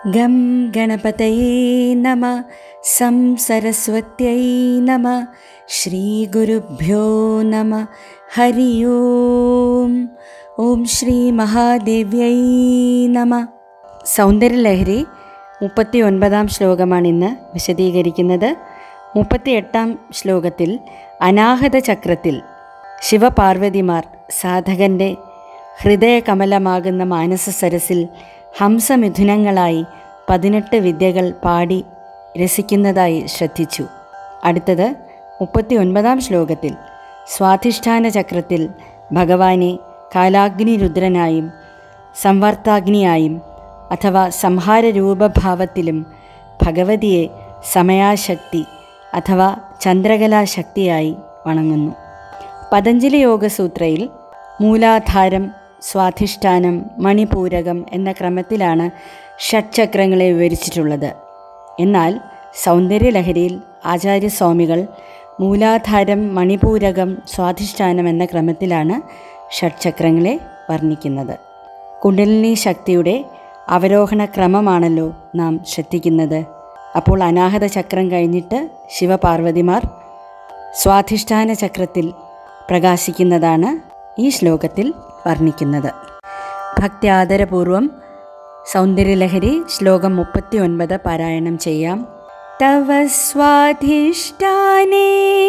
gum ഗണപതയേ നമ some സരസ്വത്यै നമ ശ്രീഗുരുഭ്യോ നമ ഹരി ഓം ഓം ശ്രീ മഹാദേവ്യൈ നമ സൗന്ദര്യലഹരി മുപ്പത്തി ഒൻപതാം ശ്ലോകമാണ് ഇന്ന് വിശദീകരിക്കുന്നത് മുപ്പത്തിയെട്ടാം ശ്ലോകത്തിൽ അനാഹത ചക്രത്തിൽ ശിവപാർവതിമാർ സാധകൻ്റെ ഹൃദയകമലമാകുന്ന മാനസ സരസിൽ ഹംസമിഥുനങ്ങളായി പതിനെട്ട് വിദ്യകൾ പാടി രസിക്കുന്നതായി ശ്രദ്ധിച്ചു അടുത്തത് മുപ്പത്തി ഒൻപതാം ശ്ലോകത്തിൽ സ്വാധിഷ്ഠാന ചക്രത്തിൽ ഭഗവാനെ കാലാഗ്നി രുദ്രനായും സംവർത്താഗ്നിയായും അഥവാ സംഹാര രൂപഭാവത്തിലും ഭഗവതിയെ സമയാശക്തി അഥവാ ചന്ദ്രകലാശക്തിയായി വണങ്ങുന്നു പതഞ്ജലി യോഗസൂത്രയിൽ മൂലാധാരം സ്വാധിഷ്ഠാനം മണിപൂരകം എന്ന ക്രമത്തിലാണ് ഷഡ്ചക്രങ്ങളെ വിവരിച്ചിട്ടുള്ളത് എന്നാൽ സൗന്ദര്യലഹരിയിൽ ആചാര്യസ്വാമികൾ മൂലാധാരം മണിപൂരകം സ്വാധിഷ്ഠാനം എന്ന ക്രമത്തിലാണ് ഷഡ്ചക്രങ്ങളെ വർണ്ണിക്കുന്നത് കുണ്ടലിനി ശക്തിയുടെ അവരോഹണ ക്രമമാണല്ലോ നാം ശ്രദ്ധിക്കുന്നത് അപ്പോൾ അനാഹത ചക്രം കഴിഞ്ഞിട്ട് ശിവപാർവതിമാർ സ്വാധിഷ്ഠാന ചക്രത്തിൽ പ്രകാശിക്കുന്നതാണ് ഈ ശ്ലോകത്തിൽ വർണ്ണിക്കുന്നത് ഭക്ത്യാദരപൂർവം സൗന്ദര്യലഹരി ശ്ലോകം മുപ്പത്തി ഒൻപത് പാരായണം ചെയ്യാം തവ സ്വാധിഷ്ഠാനേ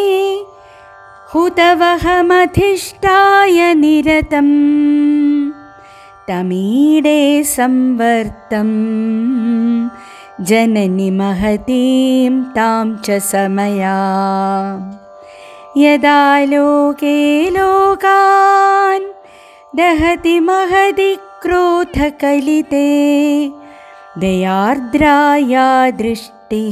ഹുതവഹമധിഷ്ഠായ നിരതം തമീഡേ സംവർത്തം ജനനി മഹതീം താം ച സമയാ യദാ ലോകേ ലോകാൻ ദഹതി മഹതി ക്രോധകലിതേ ദയാർദ്രായാ ദൃഷ്ടി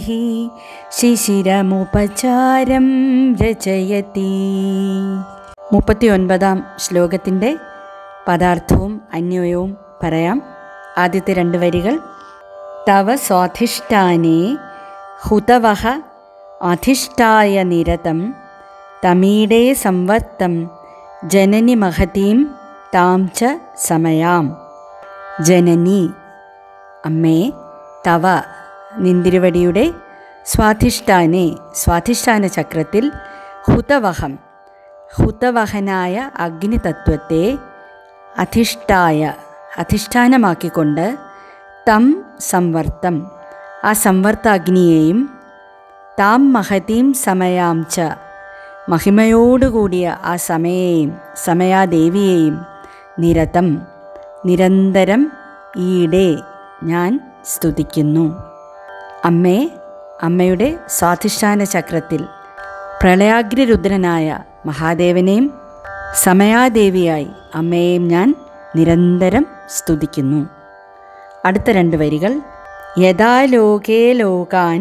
ശിശിരമുപചാരം രചയതി മുപ്പത്തി ഒൻപതാം ശ്ലോകത്തിൻ്റെ പദാർത്ഥവും അന്വയവും പറയാം ആദ്യത്തെ രണ്ട് വരികൾ തവ സ്വാധിഷ്ഠാനേ ഹുതവഹ അധിഷ്ഠായ നിരതം തമീഡേ സംവർത്തം ജനനി മഹതീം താം ച സമയാം ജനനി അമ്മേ തവ നിന്തിരുവടിയുടെ സ്വാധിഷ്ഠാനെ സ്വാധിഷ്ഠാന ചക്രത്തിൽ ഹുതവഹം ഹുതവഹനായ അഗ്നിതത്വത്തെ അധിഷ്ഠായ അധിഷ്ഠാനമാക്കിക്കൊണ്ട് തം സംവർത്തം ആ സംവർത്താഗ്നിയെയും താം മഹതീം സമയാം ച മഹിമയോടുകൂടിയ ആ സമയെയും സമയാദേവിയെയും നിരതം നിരന്തരം ഈടെ ഞാൻ സ്തുതിക്കുന്നു അമ്മേ അമ്മയുടെ സ്വാധിഷ്ഠാന ചക്രത്തിൽ പ്രളയാഗ്രരുദ്രനായ മഹാദേവനെയും സമയാദേവിയായി അമ്മയെയും ഞാൻ നിരന്തരം സ്തുതിക്കുന്നു അടുത്ത രണ്ട് വരികൾ യഥാ ലോകേ ലോകാൻ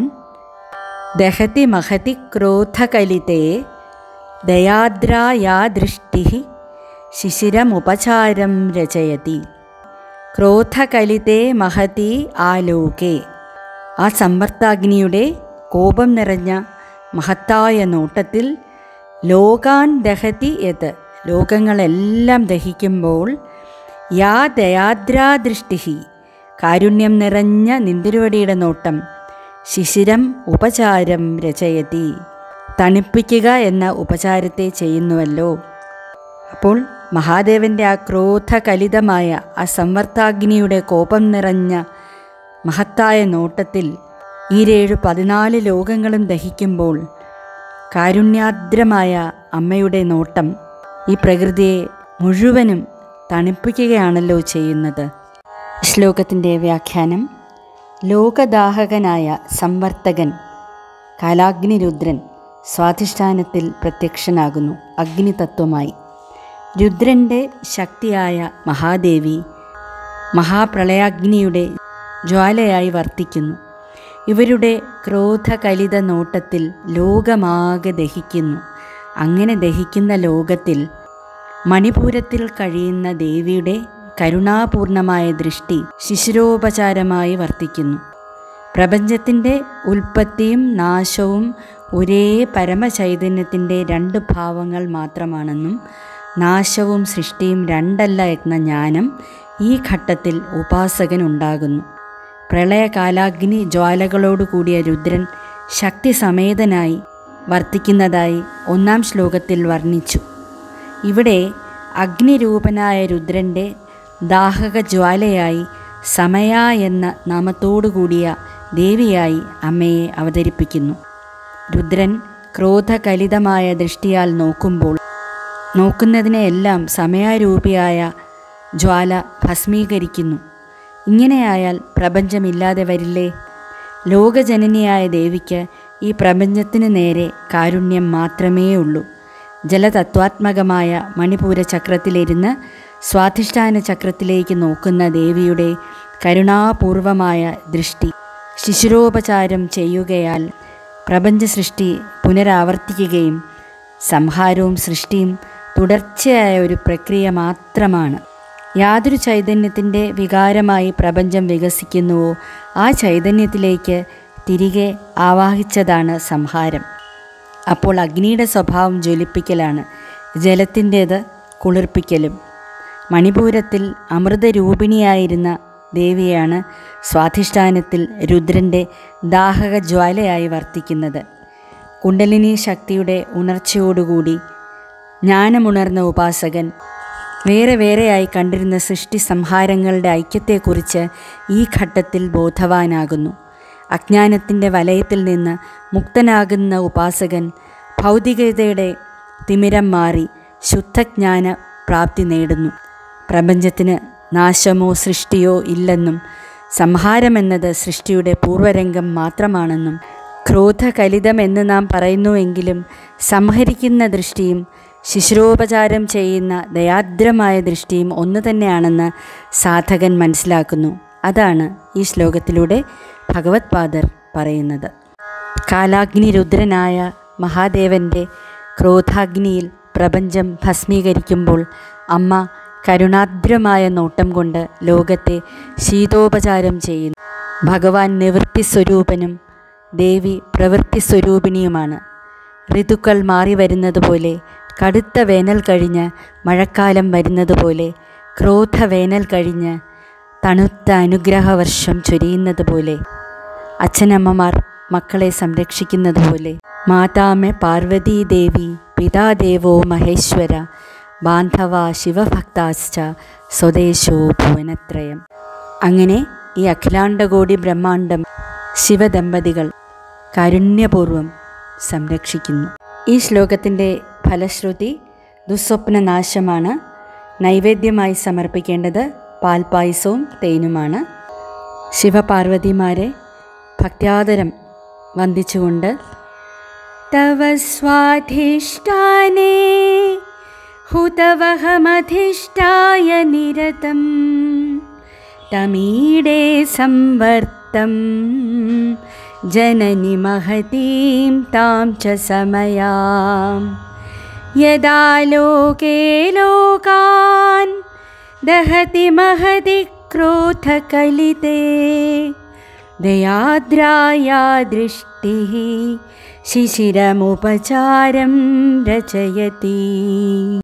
ദഹതി മഹതി ക്രോധകലിതേ ദയാദ്രായാ ദൃഷ്ടി ശിശിരമുപചാരം രചയതി ക്രോധകലിതേ മഹതി ആലോകേ ആ സമ്പർത്താഗ്നിയുടെ കോപം നിറഞ്ഞ മഹത്തായ നോട്ടത്തിൽ ലോകാൻ ദഹതി യത് ലോകങ്ങളെല്ലാം ദഹിക്കുമ്പോൾ യാ ദയാദ്രാദൃഷ്ടി കാരുണ്യം നിറഞ്ഞ നിന്തിരുവടിയുടെ നോട്ടം ശിശിരം ഉപചാരം രചയതി തണുപ്പിക്കുക എന്ന ഉപചാരത്തെ ചെയ്യുന്നുവല്ലോ അപ്പോൾ മഹാദേവൻ്റെ ആ ക്രോധകലിതമായ ആ സംവർത്താഗ്നിയുടെ കോപം നിറഞ്ഞ മഹത്തായ നോട്ടത്തിൽ ഈരേഴു പതിനാല് ലോകങ്ങളും ദഹിക്കുമ്പോൾ കാരുണ്യാദ്രമായ അമ്മയുടെ നോട്ടം ഈ പ്രകൃതിയെ മുഴുവനും തണുപ്പിക്കുകയാണല്ലോ ചെയ്യുന്നത് ശ്ലോകത്തിൻ്റെ വ്യാഖ്യാനം ലോകദാഹകനായ സംവർത്തകൻ കാലാഗ്നിരുദ്രൻ സ്വാധിഷ്ഠാനത്തിൽ പ്രത്യക്ഷനാകുന്നു അഗ്നിതത്വമായി രുദ്രൻ്റെ ശക്തിയായ മഹാദേവി മഹാപ്രളയാഗ്നിയുടെ ജ്വാലയായി വർത്തിക്കുന്നു ഇവരുടെ ക്രോധകലിത നോട്ടത്തിൽ ലോകമാകെ ദഹിക്കുന്നു അങ്ങനെ ദഹിക്കുന്ന ലോകത്തിൽ മണിപൂരത്തിൽ കഴിയുന്ന ദേവിയുടെ കരുണാപൂർണമായ ദൃഷ്ടി ശിശിരോപചാരമായി വർത്തിക്കുന്നു പ്രപഞ്ചത്തിൻ്റെ ഉൽപ്പത്തിയും നാശവും ഒരേ പരമചൈതന്യത്തിൻ്റെ രണ്ട് ഭാവങ്ങൾ മാത്രമാണെന്നും നാശവും സൃഷ്ടിയും രണ്ടല്ല എന്ന ജ്ഞാനം ഈ ഘട്ടത്തിൽ ഉപാസകനുണ്ടാകുന്നു പ്രളയകാലാഗ്നി ജ്വാലകളോടു കൂടിയ രുദ്രൻ ശക്തി സമേതനായി വർത്തിക്കുന്നതായി ഒന്നാം ശ്ലോകത്തിൽ വർണ്ണിച്ചു ഇവിടെ അഗ്നിരൂപനായ രുദ്രൻ്റെ ദാഹക ജ്വാലയായി സമയ എന്ന നാമത്തോടുകൂടിയ ദേവിയായി അമ്മയെ അവതരിപ്പിക്കുന്നു രുദ്രൻ ക്രോധകലിതമായ ദൃഷ്ടിയാൽ നോക്കുമ്പോൾ നോക്കുന്നതിനെയെല്ലാം സമയാരൂപിയായ ജ്വാല ഭസ്മീകരിക്കുന്നു ഇങ്ങനെയായാൽ പ്രപഞ്ചമില്ലാതെ വരില്ലേ ലോകജനനിയായ ദേവിക്ക് ഈ പ്രപഞ്ചത്തിന് നേരെ കാരുണ്യം മാത്രമേ ഉള്ളൂ ജലതത്വാത്മകമായ മണിപൂര ചക്രത്തിലിരുന്ന് സ്വാധിഷ്ഠാന ചക്രത്തിലേക്ക് നോക്കുന്ന ദേവിയുടെ കരുണാപൂർവമായ ദൃഷ്ടി ശിശുരോപചാരം ചെയ്യുകയാൽ പ്രപഞ്ച സൃഷ്ടി പുനരാവർത്തിക്കുകയും സംഹാരവും സൃഷ്ടിയും തുടർച്ചയായ ഒരു പ്രക്രിയ മാത്രമാണ് യാതൊരു ചൈതന്യത്തിൻ്റെ വികാരമായി പ്രപഞ്ചം വികസിക്കുന്നുവോ ആ ചൈതന്യത്തിലേക്ക് തിരികെ ആവാഹിച്ചതാണ് സംഹാരം അപ്പോൾ അഗ്നിയുടെ സ്വഭാവം ജ്വലിപ്പിക്കലാണ് ജലത്തിൻ്റേത് കുളിർപ്പിക്കലും മണിപൂരത്തിൽ അമൃതരൂപിണിയായിരുന്ന ദേവിയാണ് സ്വാധിഷ്ഠാനത്തിൽ രുദ്രൻ്റെ ദാഹക ജ്വാലയായി വർത്തിക്കുന്നത് കുണ്ടലിനി ശക്തിയുടെ ഉണർച്ചയോടുകൂടി ജ്ഞാനമുണർന്ന ഉപാസകൻ വേറെ വേറെയായി കണ്ടിരുന്ന സൃഷ്ടി സംഹാരങ്ങളുടെ ഐക്യത്തെക്കുറിച്ച് ഈ ഘട്ടത്തിൽ ബോധവാനാകുന്നു അജ്ഞാനത്തിൻ്റെ വലയത്തിൽ നിന്ന് മുക്തനാകുന്ന ഉപാസകൻ ഭൗതികതയുടെ തിമിരം മാറി ശുദ്ധജ്ഞാന പ്രാപ്തി നേടുന്നു പ്രപഞ്ചത്തിന് നാശമോ സൃഷ്ടിയോ ഇല്ലെന്നും സംഹാരമെന്നത് സൃഷ്ടിയുടെ പൂർവരംഗം മാത്രമാണെന്നും ക്രോധകലിതം എന്ന് നാം പറയുന്നുവെങ്കിലും സംഹരിക്കുന്ന ദൃഷ്ടിയും ശിശുരോപചാരം ചെയ്യുന്ന ദയാദ്രമായ ദൃഷ്ടിയും ഒന്ന് തന്നെയാണെന്ന് സാധകൻ മനസ്സിലാക്കുന്നു അതാണ് ഈ ശ്ലോകത്തിലൂടെ ഭഗവത് പാദർ പറയുന്നത് കാലാഗ്നി രുദ്രനായ മഹാദേവൻ്റെ ക്രോധാഗ്നിയിൽ പ്രപഞ്ചം ഭസ്മീകരിക്കുമ്പോൾ അമ്മ കരുണാദ്രമായ നോട്ടം കൊണ്ട് ലോകത്തെ ശീതോപചാരം ചെയ്യുന്നു ഭഗവാൻ നിവൃത്തി സ്വരൂപനും ദേവി പ്രവൃത്തി സ്വരൂപിണിയുമാണ് ഋതുക്കൾ മാറി വരുന്നതുപോലെ കടുത്ത വേനൽ കഴിഞ്ഞ് മഴക്കാലം വരുന്നതുപോലെ ക്രോധ വേനൽ കഴിഞ്ഞ് തണുത്ത അനുഗ്രഹവർഷം ചൊരിയുന്നത് പോലെ അച്ഛനമ്മമാർ മക്കളെ സംരക്ഷിക്കുന്നത് പോലെ മാതാമെ പാർവതീ ദേവി പിതാദേവോ മഹേശ്വര ബാന്ധവ ശിവഭക്താശ്ച സ്വദേശോ ഭുവനത്രയം അങ്ങനെ ഈ അഖിലാണ്ടകോടി ബ്രഹ്മാണ്ടം ശിവദമ്പതികൾ കാരുണ്യപൂർവം സംരക്ഷിക്കുന്നു ഈ ശ്ലോകത്തിൻ്റെ ഫലശ്രുതി ദുസ്വപ്നനാശമാണ് നൈവേദ്യമായി സമർപ്പിക്കേണ്ടത് പാൽപായസവും തേനുമാണ് ശിവപാർവതിമാരെ ഭക്ത്യാദരം വന്ദിച്ചുകൊണ്ട് തവ സ്വാധിഷ്ഠാനേ ഹുതവഹമധിഷ്ഠായ നിരതം തമീഡേ സംവർത്തം ജനനി മഹതീം താം ച സമയാം യദാ ലോകേ ലോകാൻ ദഹതി മഹതി ക്രോധകലിതേ ദയാദ്രായാ ദൃഷ്ടി ശിശിരമുപചാരം രചയതി